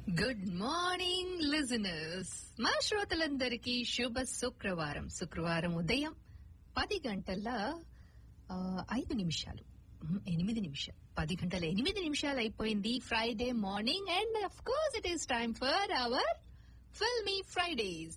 good morning listeners మా శ్రోతలందరికీ శుభ శుక్రవారం శుక్రవారం ఉదయం పది గంటల ఆ, ఐదు నిమిషాలు ఉమ్, ఎనిమిది నిమిషాలు పది గంటల ఎనిమిది నిమిషాలు అయిపోయింది Friday morning and of course it is time for our Filmy Fridays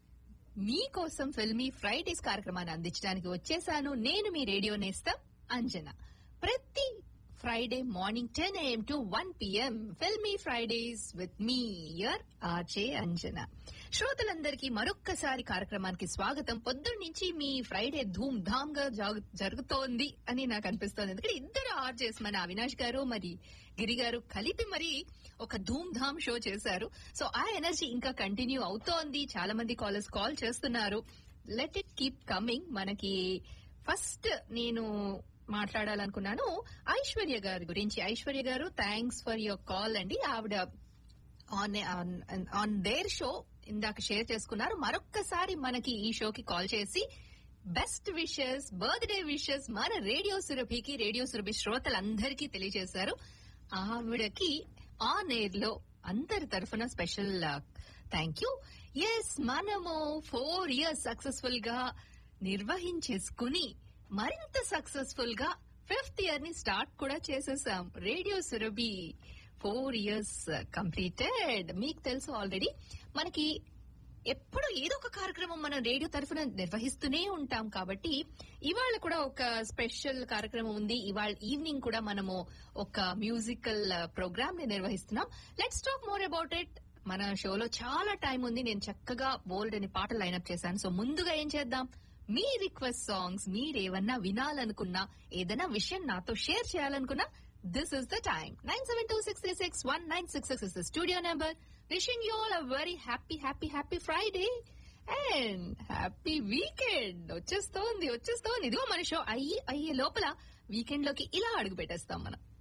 మీకోసం ఫిల్మీ ఫ్రైడేస్ కార్యక్రమాన్ని అందించడానికి వచ్చేసాను నేను మీ రేడియో నేస్తం అంజన ప్రతి Friday morning ten AM to one PM Filmy Fridays with me your RJ Anjana శ్రోతలందరికీ మరొక్కసారి కార్యక్రమానికి స్వాగతం పొద్దున్న నుంచి మీ ఫ్రైడే ధూమ్ ధామ్ గా జాగు- జరుగుతోంది అని నాకు అనిపిస్తోంది ఎందుకంటే ఇద్దరు ఆర్జేస్ మన అవినాష్ గారు మరి గిరి గారు కలిపి మరి ఒక ధూమ్ ధామ్ షో చేశారు సో ఆ ఎనర్జీ ఇంకా కంటిన్యూ అవుతోంది చాలా మంది కాలర్స్ కాల్ చేస్తున్నారు లెట్ ఇట్ కీప్ కమింగ్ మనకి ఫస్ట్ నేను మాట్లాడాలనుకున్నాను ఐశ్వర్య గారి గురించి ఐశ్వర్య గారు థ్యాంక్స్ ఫర్ యువర్ కాల్ అండి ఆవిడ ఆన్ ఆన్ దేర్ షో ఇందాక షేర్ చేసుకున్నారు మరొక్కసారి మనకి ఈ షోకి కాల్ చేసి బెస్ట్ విషెస్ బర్త్డే విషెస్ మన రేడియో సురభికి రేడియో సురభి శ్రోతలందరికీ తెలియజేశారు ఆవిడకి ఆన్ ఎయిర్ లో అందరి తరఫున స్పెషల్ థ్యాంక్ యూ ఎస్ మనము ఫోర్ ఇయర్స్ సక్సెస్ఫుల్ గా నిర్వహించేసుకుని మరింత సక్సెస్ఫుల్ గా ఫిఫ్త్ ఇయర్ ని స్టార్ట్ కూడా చేసేసాం radio Surabhi four years completed మీకు తెలుసు ఆల్రెడీ మనకి ఎప్పుడు ఏదో ఒక కార్యక్రమం మనం రేడియో తరఫున నిర్వహిస్తూనే ఉంటాం కాబట్టి ఇవాళ కూడా ఒక స్పెషల్ కార్యక్రమం ఉంది ఇవాళ ఈవినింగ్ కూడా మనము ఒక మ్యూజికల్ ప్రోగ్రామ్ ని నిర్వహిస్తున్నాం let's talk more about it మన షోలో చాలా టైం ఉంది నేను చక్కగా బోల్డ్ అని పాటలు లైన్అప్ చేశాను సో ముందుగా ఏం చేద్దాం మీ రిక్వెస్ట్ సాంగ్స్ మీరేమన్నా వినాలనుకున్నా ఏదైనా విషయం నాతో షేర్ చేయాలనుకున్నా this is the time nine seven two six three six one nine six six is studio number wishing you all a very happy happy happy Friday and happy weekend వచ్చేస్తోంది వచ్చేస్తోంది ఇదిగో మన show అయ్యి అయ్యే లోపల weekend లోకి ఇలా అడుగు పెట్టేస్తాం మనం